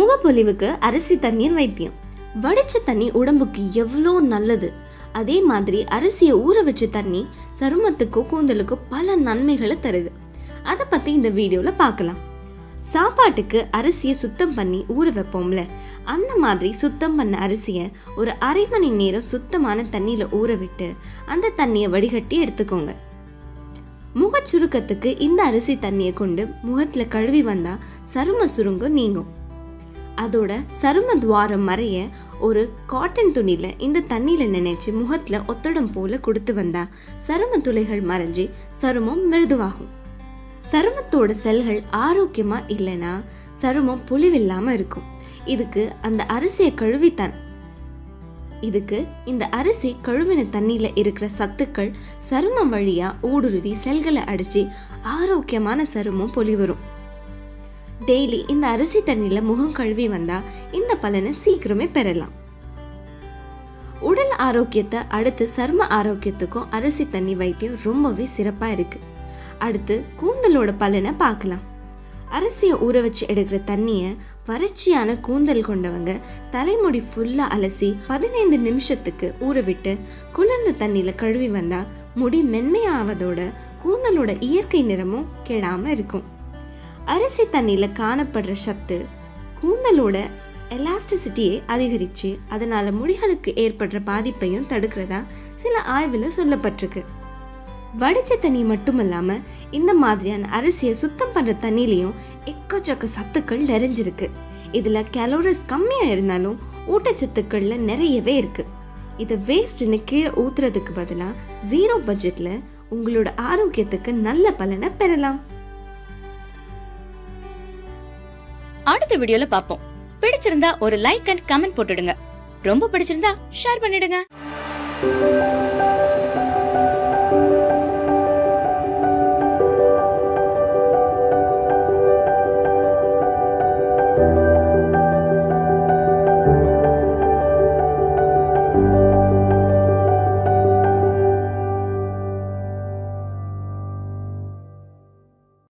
முகப்பொலிவுக்கு அரிசி தண்ணீர் வைத்தியம் வடிச்ச தண்ணி உடம்புக்கு எவ்வளோ நல்லது அதே மாதிரி அரிசியை ஊற வச்ச தண்ணி சருமத்துக்கோ கூந்தலுக்கோ பல நன்மைகளை தருது அதை பற்றி இந்த வீடியோவில் பார்க்கலாம் சாப்பாட்டுக்கு அரிசியை சுத்தம் பண்ணி ஊற வைப்போம்ல அந்த மாதிரி சுத்தம் பண்ண அரிசியை ஒரு அரை மணி நேரம் சுத்தமான தண்ணியில் ஊற விட்டு அந்த தண்ணியை வடிகட்டி எடுத்துக்கோங்க முகச் சுருக்கத்துக்கு இந்த அரிசி தண்ணியை கொண்டு முகத்தில் கழுவி வந்தால் சரும சுருங்கம் நீங்கும் அதோட சரும துவாரம் மறைய ஒரு காட்டன் துணியில் இந்த தண்ணியில் நினைச்சு முகத்தில் ஒத்தடம் போல கொடுத்து வந்தா சரும துளைகள் மறைஞ்சு சருமம் மிருதுவாகும் சருமத்தோட செல்கள் ஆரோக்கியமா இல்லைன்னா சருமம் புளிவில்லாம இருக்கும் இதுக்கு அந்த அரிசியை கழுவித்தான் இதுக்கு இந்த அரிசி கழுவின தண்ணியில இருக்கிற சத்துக்கள் சருமம் வழியா ஊடுருவி செல்களை அடிச்சு ஆரோக்கியமான சருமம் பொலிவரும் டெய்லி இந்த அரிசி தண்ணியில முகம் கழுவி வந்தா இந்த பலனை சீக்கிரமே பெறலாம் உடல் ஆரோக்கியத்தை அடுத்து சரும ஆரோக்கியத்துக்கும் அரிசி தண்ணி வைத்தியம் ரொம்பவே சிறப்பா இருக்கு அடுத்து கூந்தலோட பலனை பார்க்கலாம் அரிசியை ஊற வச்சு எடுக்கிற தண்ணியை வறட்சியான கூந்தல் கொண்டவங்க தலைமுடி ஃபுல்லா அலசி பதினைந்து நிமிஷத்துக்கு ஊற விட்டு குளிர்ந்த தண்ணியில கழுவி வந்தா முடி மென்மையாவதோட கூந்தலோட இயற்கை நிறமும் கெடாம இருக்கும் அரிசி தண்ணியில காணப்படுற சத்து கூந்தலோட எலாஸ்டிசிட்டியை அதிகரித்து அதனால முடிகளுக்கு ஏற்படுற பாதிப்பையும் தடுக்கிறதா சில ஆய்வில் சொல்லப்பட்டிருக்கு வடிச்ச தண்ணி மட்டுமல்லாம இந்த மாதிரியான அரிசியை சுத்தம் பண்ற தண்ணிலையும் எக்கச்சக்க சத்துக்கள் நிறைஞ்சிருக்கு இதுல கேலோரிஸ் கம்மியா இருந்தாலும் ஊட்டச்சத்துக்கள்ல நிறையவே இருக்கு இதை வேஸ்ட்னு கீழே ஊத்துறதுக்கு பதிலா ஜீரோ பட்ஜெட்ல உங்களோட ஆரோக்கியத்துக்கு நல்ல பலனை பெறலாம் அடுத்த வீடியோல பாப்போம் பிடிச்சிருந்தா ஒரு லைக் அண்ட் கமெண்ட் போட்டுடுங்க ரொம்ப பிடிச்சிருந்தா ஷேர் பண்ணிடுங்க